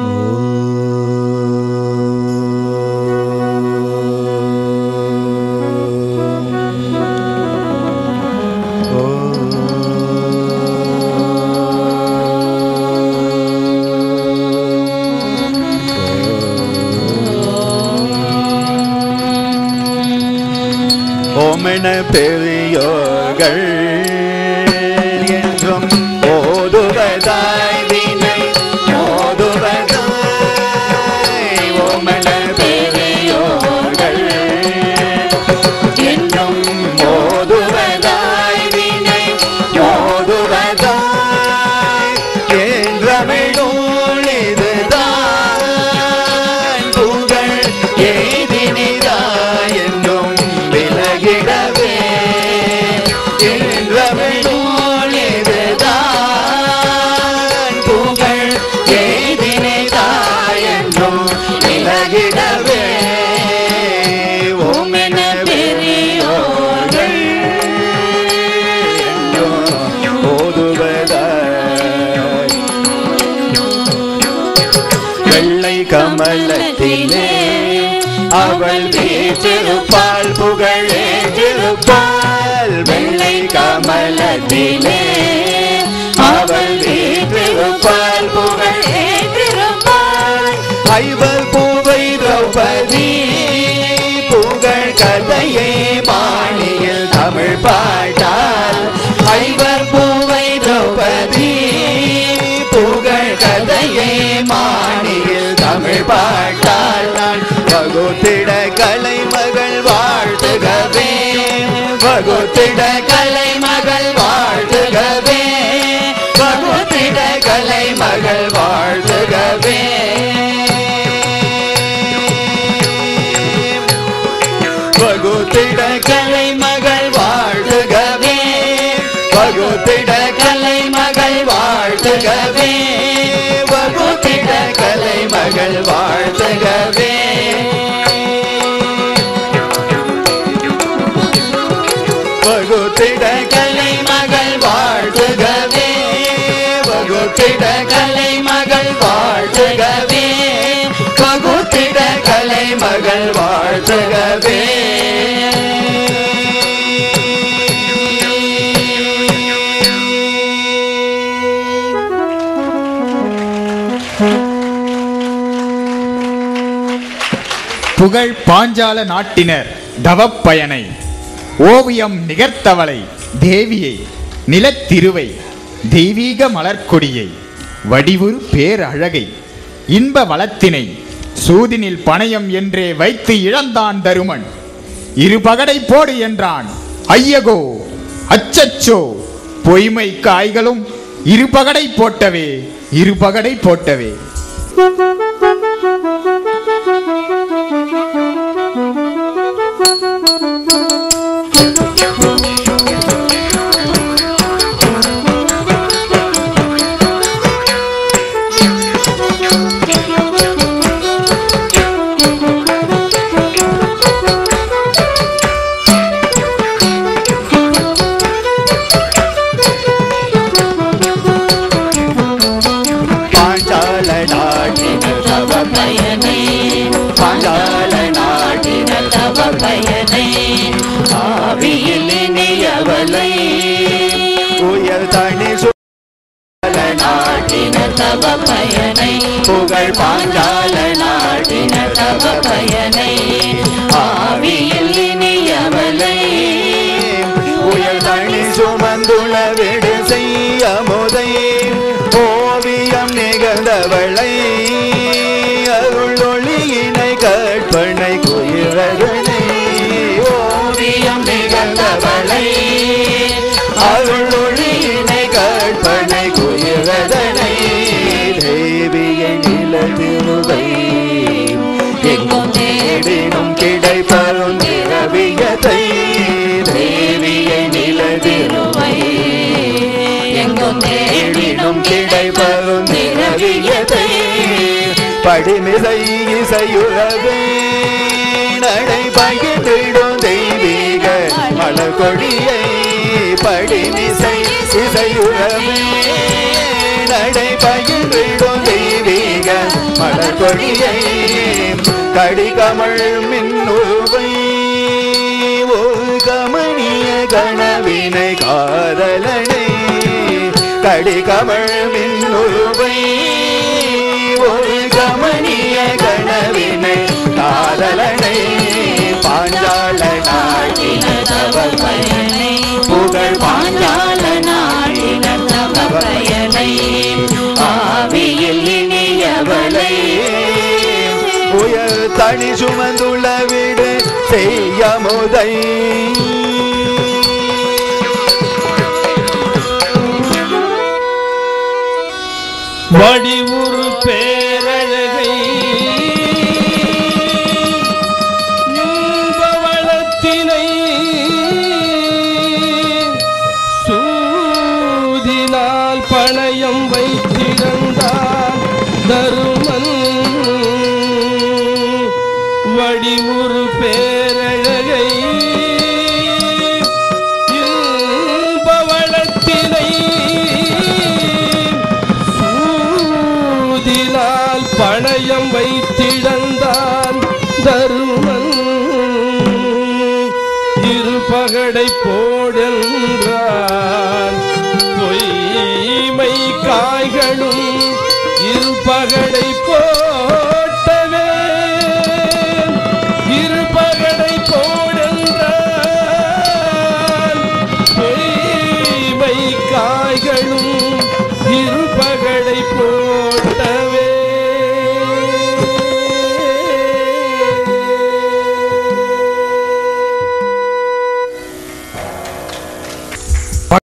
ஓமென பெரியோர்கள் என்றும் ஓதுவதாய் வினை ஓதுவதாய் ஓமென பெரியோர்கள் என்றும் ஓதுவதாய் வினை ஓதுவதாய் என்றமிழோள் இதுதான் புகழ் எய்தினிதாய் என்றும் விலகிடவே என்றமிழோள் இதுதான் புகழ் எய்தினிதாய் என்றும் விலகிடவே ஓமென பெரியோர்கள் என்றும் ஓதுவதாய் வெள்ளை கமலத்திலே அவள் வீற்றிருப்பாள் புகழேற்றிருப்பாள் வெள்ளை கமலத்திலே அவள் வீற்றிருப்பாள் புகழேற்றிருப்பாள் ஐவர் பூவை திரௌபதி புகழ் கதையை பாணியில் தமிழ் பாட்டாள் ஐவர் பூவை திரௌபதி புகழ் கதையை மாணியில் தமிழ் பாட்டாள் நான் வகுத்திட கலை மகள் வாழ்த்துகவே வகுத்திட கலை மகள் வாழ்த்துகவே வகுத்திட கலை மகள் வாழ்த்துகவே வகுத்திட கலை மகள் வாழ்த்துகவே வகுத்திட கலை மகள் வாழ்த்துகவே வகுத்திட கலை மகள் வாழ்த்துகவே வகுத்திட கலை மகள் வாழ்த்துகவே வகுத்திட கலை மகள் வாழ்த்துகவே வகுத்திட கலை மகள் வாழ்த்துகவே புகழ் பாஞ்சால நாட்டினர் தவப்பயனை ஓவியம் நிகர்த்தவளை தேவியை நிலத்திருவை தெய்வீக மலர்க்கொடியை வடிவுறு பேரழகை இன்ப வளத்தினை சூதினில் பணயம் என்றே வைத்து இழந்தான் தருமன் இரு பகடை போடு என்றான் ஐயகோ அச்சச்சோ பொய்மை காய்களும் இரு பகடை போட்டவே இரு பகடை போட்டவே பாஞ்சால நாட்டினர் தவ பயனே பாஞ்சால நாட்டினர் தவ பயனே ஆவியில் இனியவளை உயர் தனி சுழல நாட்டினர் தவ பயனை புகழ் பாஞ்சால நாட்டினர் தவ பயனை ஆவியில் இனியவளை உயர் தனி சுமந்துள விடு செய்ய முதை ஓவியம் நிகழ்ந்தவளை அருள் ஒளியினை கற்பனை குயிரகனை ஓவியம் நிகழ்ந்தவளை அருள் ஒளியினை கற்பனை குயிரதனை தேவியை நிலதிருவை எங்கும் தேடினும் கிடைப்பரும் திரவியத்தை தேவியை நிலதிருவை எங்கும் தேடினும் கிடைப்பரும் திரவியத்தை படிமிசை இசையுறவே நடை பகிர்ந்திடும் தெய்வீக மலர் கொடியை படிமிசை இசையுறவே நடை பகிர்ந்திடும் தெய்வீக கொடியை கடிகமள் மின்னுவை ஒரு கமணிய கணவினை காதலனை கடிகமள் மின்னுவை ஒரு கமணிய கணவினை காதலனை பாஞ்சால நாட்டின தவப்பயனை புகழ் பாஞ்சால நாடின தவ பயனை ஆவியில் இனியவளை உயர் தனி சுமந்துள்ள வீடு செய்ய முதை வடிவுறு பேரழகை இன்பவளத்தினை சூதினால் பணயம் வைத்திருந்தான் தருமன் வடிவுறு பேரழகை இன்பவளத்தினை சூதினால் பணயம் வைத்திடந்தான் தருமன் இருபகடை போடென்றான் பொய்மை காய்களும் இருபகடை போட்டவே இருபகடை போடென்றான் பொய்மை காய்களும்